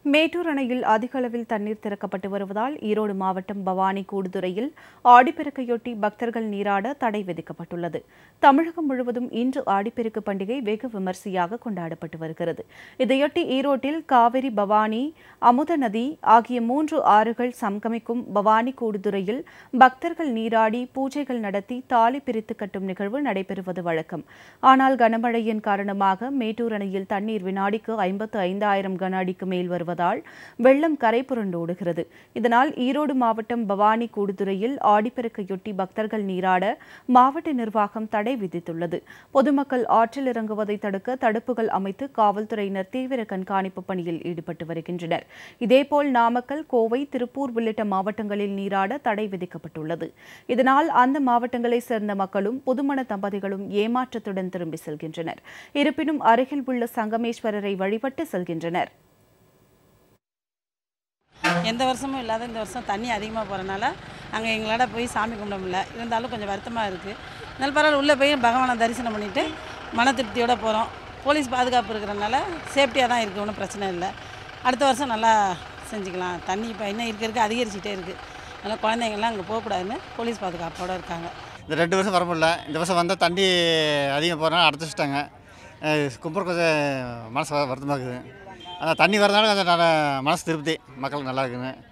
மேட்டூர் அணையில் அதிக அளவில் தண்ணீர் திறக்கப்பட்டு வருவதால் ஈரோடு மாவட்டம் பவானி கூடுதுறையில் ஆடிப்பெருக்கையொட்டி பக்தர்கள் நீராட தடை விதிக்கப்பட்டுள்ளது தமிழகம் முழுவதும் இன்று ஆடிப்பெருக்கு பண்டிகை வெகு விமரிசையாக கொண்டாடப்பட்டு வருகிறது இதையொட்டி ஈரோட்டில் காவிரி பவானி அமுத நதி ஆகிய மூன்று ஆறுகள் சங்கமிக்கும் பவானி கூடுதுறையில் பக்தர்கள் நீராடி பூஜைகள் நடத்தி தாலி பிரித்து கட்டும் நிகழ்வு நடைபெறுவது வழக்கம் ஆனால் கனமழையின் காரணமாக மேட்டூர் அணையில் தண்ணீர் வினாடிக்கு ஐம்பத்து ஐந்தாயிரம் கன அடிக்கு மேல் வருவதால் வெள்ளம் கரை புரண்டோடுகிறது இதனால் ஈரோடு மாவட்டம் பவானி கூடுதுறையில் ஆடிப்பெருக்கையொட்டி பக்தர்கள் நீராட மாவட்ட நிர்வாகம் தடை விதித்துள்ளது பொதுமக்கள் ஆற்றில் இறங்குவதை தடுக்க தடுப்புகள் அமைத்து காவல்துறையினர் தீவிர கண்காணிப்பு பணியில் ஈடுபட்டு வருகின்றனர் இதேபோல் நாமக்கல் கோவை திருப்பூர் உள்ளிட்ட மாவட்டங்களில் நீராட தடை விதிக்கப்பட்டுள்ளது இதனால் அந்த மாவட்டங்களைச் சேர்ந்த மக்களும் புதுமண தம்பதிகளும் ஏமாற்றத்துடன் திரும்பி செல்கின்றனர் இருப்பினும் அருகில் உள்ள சங்கமேஸ்வரரை வழிபட்டு செல்கின்றனர் எந்த வருஷமும் இல்லாத இந்த வருஷம் தண்ணி அதிகமாக போகிறனால அங்கே எங்களால் போய் சாமி கும்பிட முடியல இருந்தாலும் கொஞ்சம் வருத்தமாக இருக்குது இருந்தாலும் பரவாயில்ல உள்ளே போய் பகவானை தரிசனம் பண்ணிவிட்டு மன திருப்தியோடு போகிறோம் போலீஸ் பாதுகாப்பு இருக்கிறனால சேஃப்டியாக தான் இருக்குது ஒன்றும் பிரச்சனை இல்லை அடுத்த வருஷம் நல்லா செஞ்சுக்கலாம் தண்ணி இப்போ இன்னும் இருக்க இருக்க அதிகரிச்சுட்டே இருக்குது அதனால் குழந்தைங்கள்லாம் அங்கே போகக்கூடாதுன்னு போலீஸ் பாதுகாப்போடு இருக்காங்க இந்த ரெண்டு வருஷம் வர முடியல இந்த வருஷம் வந்தால் தண்ணி அதிகம் போகிறனால அடைச்சி வச்சிட்டாங்க கும்பர் கொஞ்சம் மனசு வருத்தமாக இருக்குது ஆனால் தண்ணி வரதுனால கொஞ்சம் நல்ல மனசு திருப்தி மக்களுக்கு நல்லா இருக்குதுன்னு